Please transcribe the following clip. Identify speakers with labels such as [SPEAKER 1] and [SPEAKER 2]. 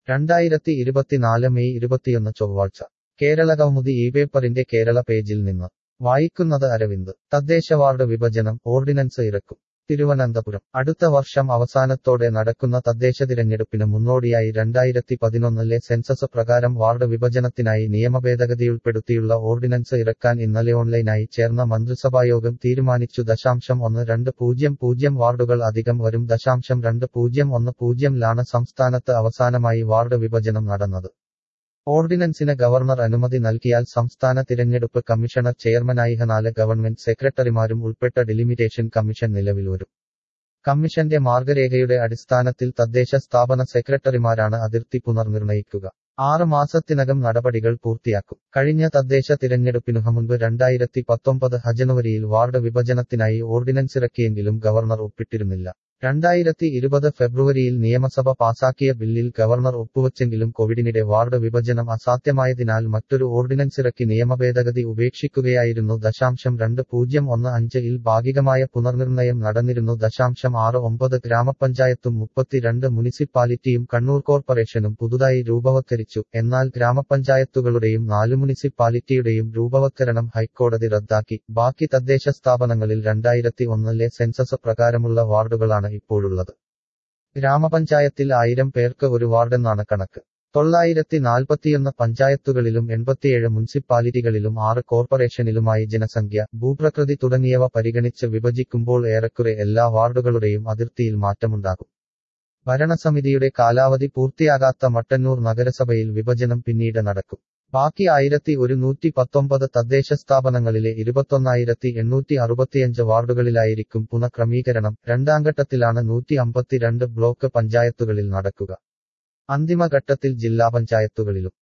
[SPEAKER 1] രണ്ടായിരത്തി ഇരുപത്തിനാല് മെയ് ഇരുപത്തിയൊന്ന് ചൊവ്വാഴ്ച കേരള കൗമുദി ഈ പേപ്പറിന്റെ കേരള പേജിൽ നിന്ന് വായിക്കുന്നത് അരവിന്ദ് തദ്ദേശ വാർഡ് വിഭജനം ഓർഡിനൻസ് ഇറക്കും തിരുവനന്തപുരം അടുത്ത വർഷം അവസാനത്തോടെ നടക്കുന്ന തദ്ദേശ തിരഞ്ഞെടുപ്പിന് മുന്നോടിയായി രണ്ടായിരത്തി പതിനൊന്നിലെ സെൻസസ് പ്രകാരം വാർഡ് വിഭജനത്തിനായി നിയമഭേദഗതിയുൾപ്പെടുത്തിയുള്ള ഓർഡിനൻസ് ഇറക്കാൻ ഇന്നലെ ഓൺലൈനായി ചേർന്ന മന്ത്രിസഭായോഗം തീരുമാനിച്ചു ദശാംശം ഒന്ന് രണ്ട് പൂജ്യം പൂജ്യം വാർഡുകൾ അധികം വരും ദശാംശം രണ്ട് പൂജ്യം ഒന്ന് പൂജ്യംലാണ് സംസ്ഥാനത്ത് അവസാനമായി വാർഡ് വിഭജനം നടന്നത് ഓർഡിനൻസിന് ഗവർണർ അനുമതി നൽകിയാൽ സംസ്ഥാന തിരഞ്ഞെടുപ്പ് കമ്മീഷണർ ചെയർമാനായി നാല് ഗവൺമെന്റ് സെക്രട്ടറിമാരും ഉൾപ്പെട്ട ഡിലിമിറ്റേഷൻ കമ്മീഷൻ നിലവിൽ വരും കമ്മീഷന്റെ മാർഗരേഖയുടെ അടിസ്ഥാനത്തിൽ തദ്ദേശ സ്ഥാപന സെക്രട്ടറിമാരാണ് അതിർത്തി പുനർനിർണയിക്കുക ആറ് മാസത്തിനകം നടപടികൾ പൂർത്തിയാക്കും കഴിഞ്ഞ തദ്ദേശ തിരഞ്ഞെടുപ്പിനു മുൻപ് രണ്ടായിരത്തി പത്തൊമ്പത് ജനുവരിയിൽ വാർഡ് വിഭജനത്തിനായി ഓർഡിനൻസ് ഇറക്കിയെങ്കിലും ഗവർണർ ഒപ്പിട്ടിരുന്നില്ല രണ്ടായിരത്തി ഇരുപത് ഫെബ്രുവരിയിൽ നിയമസഭ പാസാക്കിയ ബില്ലിൽ ഗവർണർ ഒപ്പുവച്ചെങ്കിലും കോവിഡിനിടെ വാർഡ് വിഭജനം അസാധ്യമായതിനാൽ മറ്റൊരു ഓർഡിനൻസ് ഇറക്കി നിയമഭേദഗതി ഉപേക്ഷിക്കുകയായിരുന്നു ദശാംശം രണ്ട് പൂജ്യം ഒന്ന് അഞ്ച് ഇൽ ഭാഗികമായ പുനർനിർണയം നടന്നിരുന്നു ദശാംശം ആറ് ഒമ്പത് ഗ്രാമപഞ്ചായത്തും മുപ്പത്തിരണ്ട് മുനിസിപ്പാലിറ്റിയും കണ്ണൂർ കോർപ്പറേഷനും പുതുതായി രൂപവത്കരിച്ചു എന്നാൽ ഗ്രാമപഞ്ചായത്തുകളുടെയും നാല് മുനിസിപ്പാലിറ്റിയുടെയും രൂപവത്കരണം ഹൈക്കോടതി റദ്ദാക്കി ബാക്കി തദ്ദേശ സ്ഥാപനങ്ങളിൽ രണ്ടായിരത്തി ഒന്നിലെ സെൻസസ് പ്രകാരമുള്ള വാർഡുകളാണ് ഇപ്പോഴുള്ളത് ഗ്രാമപഞ്ചായത്തിൽ ആയിരം പേർക്ക് ഒരു വാർഡെന്നാണ് കണക്ക് തൊള്ളായിരത്തി നാൽപ്പത്തിയൊന്ന് പഞ്ചായത്തുകളിലും എൺപത്തിയേഴ് മുനിസിപ്പാലിറ്റികളിലും ആറ് കോർപ്പറേഷനിലുമായി ജനസംഖ്യ ഭൂപ്രകൃതി തുടങ്ങിയവ പരിഗണിച്ച് വിഭജിക്കുമ്പോൾ ഏറെക്കുറെ എല്ലാ വാർഡുകളുടെയും അതിർത്തിയിൽ മാറ്റമുണ്ടാകും ഭരണസമിതിയുടെ കാലാവധി പൂർത്തിയാകാത്ത മട്ടന്നൂർ നഗരസഭയിൽ വിഭജനം പിന്നീട് നടക്കും ബാക്കി ആയിരത്തി ഒരുന്നൂറ്റി പത്തൊമ്പത് തദ്ദേശ സ്ഥാപനങ്ങളിലെ ഇരുപത്തൊന്നായിരത്തി എണ്ണൂറ്റി അറുപത്തിയഞ്ച് വാർഡുകളിലായിരിക്കും പുനഃക്രമീകരണം രണ്ടാം ഘട്ടത്തിലാണ് നൂറ്റി അമ്പത്തിരണ്ട് ബ്ലോക്ക് പഞ്ചായത്തുകളിൽ നടക്കുക അന്തിമഘട്ടത്തിൽ ജില്ലാ പഞ്ചായത്തുകളിലും